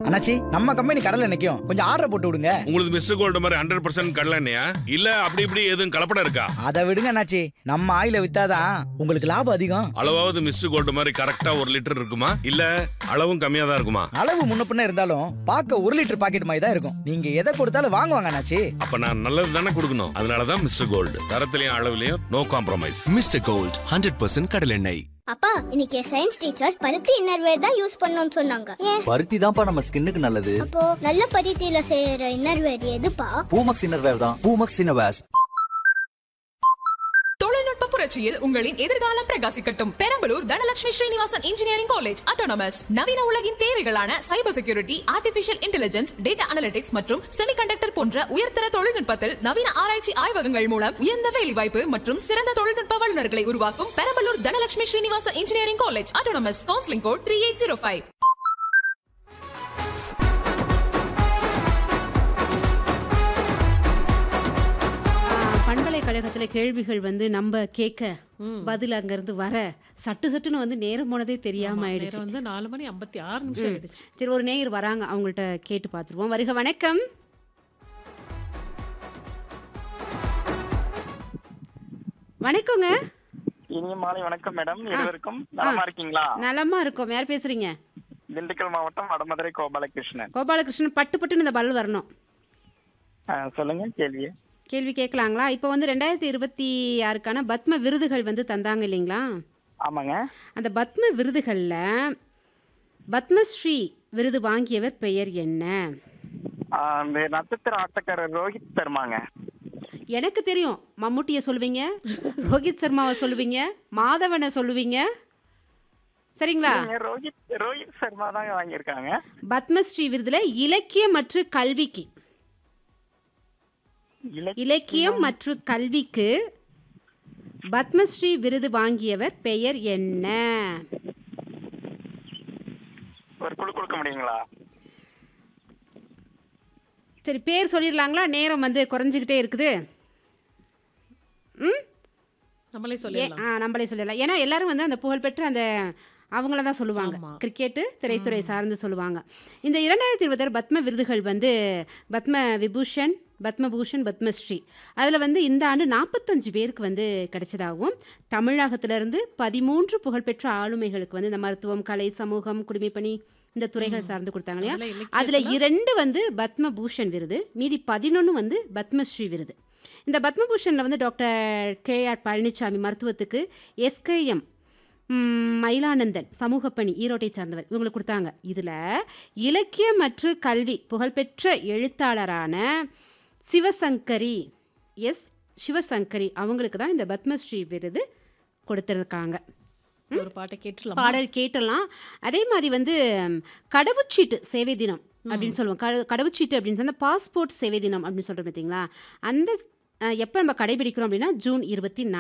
அண்ணாச்சி நம்ம கம்பெனி கடல்ல நிக்கும் கொஞ்சம் ஆர்டர் போட்டு விடுங்க உங்களுக்கு மிஸ்டர் கோல்டு மாதிரி ஹண்ட்ரட் பர்சன்ட் கடலண்ணையா இல்ல அப்படி இப்படி எதுவும் கலப்படம் இருக்கா அதை விடுங்க அண்ணாச்சி நம்ம ஆயில வித்தாதான் உங்களுக்கு லாபம் அதிகம் அளவாவது மிஸ்டர் கோல்டு மாதிரி கரெக்டா ஒரு லிட்டர் இருக்குமா இல்ல அளவும் கம்மியா தான் இருக்குமா அளவு முன்ன பின்ன இருந்தாலும் பார்க்க ஒரு லிட்டர் பாக்கெட் மாதிரி தான் இருக்கும் நீங்க எதை கொடுத்தாலும் வாங்குவாங்க அண்ணாச்சி அப்ப நான் நல்லது தானே கொடுக்கணும் அதனாலதான் மிஸ்டர் கோல்டு தரத்திலையும் அளவுலயும் no compromise Mr Gold hundred percent கடலெண்ணெய் அப்பா இன்னைக்கு சயின்ஸ் டீச்சர் பருத்தி இன்னர்வேர் தான் யூஸ் பண்ணணும்னு சொன்னாங்க ஏன் பருத்தி தான்ப்பா நம்ம ஸ்கின்னுக்கு நல்லது அப்போ நல்ல பருத்தியில செய்யற இன்னர்வேர் எதுப்பா பூமக்ஸ் இன்னர்வேர் தான் பூமக்ஸ் இன்னர்வேர்ஸ் தொழில்நுட்ப புரட்சியில் உங்களின் எதிர்காலம் பிரகாசிக்கட்டும் Perambalur Dhanalakshmi Srinivasan engineering college autonomous நவீன உலகின் தேவைகளான cyber security artificial intelligence data analytics மற்றும் செமிகண்டக்டர் போன்ற உயர்தர தொழில்நுட்பத்தில் நவீன ஆராய்ச்சி ஆய்வகங்கள் மூலம் உயர்ந்த வேலைவாய்ப்பு மற்றும் சிறந்த தொழில்நுட்ப வல்லுநர்களை உருவாக்கும் Perambalur Dhanalakshmi Srinivasan engineering college autonomous counselling code three eight zero five பல்கலைக்கழகத்தில் கேள்விகள் வந்து நம்ம கேட்க பதில் அங்கிருந்து வர சட்டு சட்டுன்னு வந்து நேரம் போனதே தெரியாம ஆயிடுச்சு நேரம் வந்து நாலு மணி ஐம்பத்தி ஆறு நிமிஷம் ஆயிடுச்சு சரி ஒரு நேயர் வராங்க அவங்கள்ட்ட கேட்டு பார்த்துருவோம் வருக வணக்கம் வணக்கங்க இனிய மாலை வணக்கம் மேடம் இருவருக்கும் நலமா இருக்கீங்களா நலமா இருக்கோம் யார் பேசுறீங்க திண்டுக்கல் மாவட்டம் வடமதுரை கோபாலகிருஷ்ணன் கோபாலகிருஷ்ணன் பட்டு பட்டுன்னு இந்த பதில் வரணும் ஆ, சொல்லுங்க கேள்வி கேள்வி கேட்கலாங்களா இப்போ வந்து ரெண்டாயிரத்தி இருபத்தி ஆறுக்கான பத்ம விருதுகள் வந்து தந்தாங்க இல்லைங்களா ஆமாங்க அந்த பத்ம விருதுகளில் பத்மஸ்ரீ விருது வாங்கியவர் பெயர் என்ன ஆ, இந்த நட்சத்திர ஆட்டக்காரர் ரோஹித் சர்மாங்க எனக்கு தெரியும் மம்முட்டியை சொல்லுவீங்க ரோஹித் சர்மாவை சொல்லுவீங்க மாதவனை சொல்லுவீங்க சரிங்களா நீங்க ரோஹித் ரோஹித் சர்மா தாங்க வாங்கியிருக்காங்க பத்மஸ்ரீ விருதுல இலக்கியம் மற்றும் கல்விக்கு இலக்கிய இலக்கியம் மற்றும் கல்விக்கு பத்மஸ்ரீ விருது வாங்கியவர் பெயர் என்ன ஒரு குழு கொடுக்க முடியுங்களா சரி பேர் சொல்லிடலாங்களா நேரம் வந்து குறைஞ்சிக்கிட்டே இருக்குது ம் நம்மளே ஏ சொல்லிடலாம் ஆ நம்மளே சொல்லிடலாம் ஏன்னா எல்லாரும் வந்து அந்த புகழ்பெற்ற அந்த அவங்கள தான் சொல்லுவாங்க ஆமா. கிரிக்கெட்டு திரைத்துறை சார்ந்து சொல்லுவாங்க இந்த இரண்டாயிரத்தி இருபத்தாறு பத்ம விருதுகள் வந்து பத்ம விபூஷன் பத்மபூஷன் பத்மஸ்ரீ அதில் வந்து இந்த ஆண்டு நாற்பத்தஞ்சு பேருக்கு வந்து கிடைச்சதாகவும் தமிழகத்திலிருந்து பதிமூன்று புகழ்பெற்ற ஆளுமைகளுக்கு வந்து இந்த மருத்துவம் கலை சமூகம் குடிமைப்பணி இந்த துறைகள் சார்ந்து கொடுத்தாங்க இல்லையா அதுல அதில் இலக்கியத்துல இரண்டு வந்து பத்மபூஷன் விருது மீதி பதினொன்று வந்து பத்மஸ்ரீ விருது இந்த பத்மபூஷனில் வந்து டாக்டர் கே ஆர் பழனிசாமி மருத்துவத்துக்கு எஸ்கேஎம் மயிலானந்தன் சமூக பணி ஈரோட்டை சார்ந்தவர் இவங்களுக்கு கொடுத்தாங்க இதில் இலக்கியம் மற்றும் கல்வி புகழ்பெற்ற எழுத்தாளரான சிவசங்கரி எஸ் சிவசங்கரி அவங்களுக்கு தான் இந்த பத்மஸ்ரீ விருது கொடுத்துருக்காங்க ஒரு பாட்டை கேட்டுலாம் பாடல் கேட்டலாம் அதே மாதிரி வந்து ம், கடவுச்சீட்டு சேவை தினம் அப்படின்னு சொல்லுவோம் கட கடவுச்சீட்டு அப்படின்னு சொன்னா பாஸ்போர்ட் சேவை தினம் அப்படின்னு சொல்கிறோம் பார்த்தீங்களா அந்த எப்போ நம்ம கடைபிடிக்கிறோம் அப்படின்னா ஜூன் இருபத்தி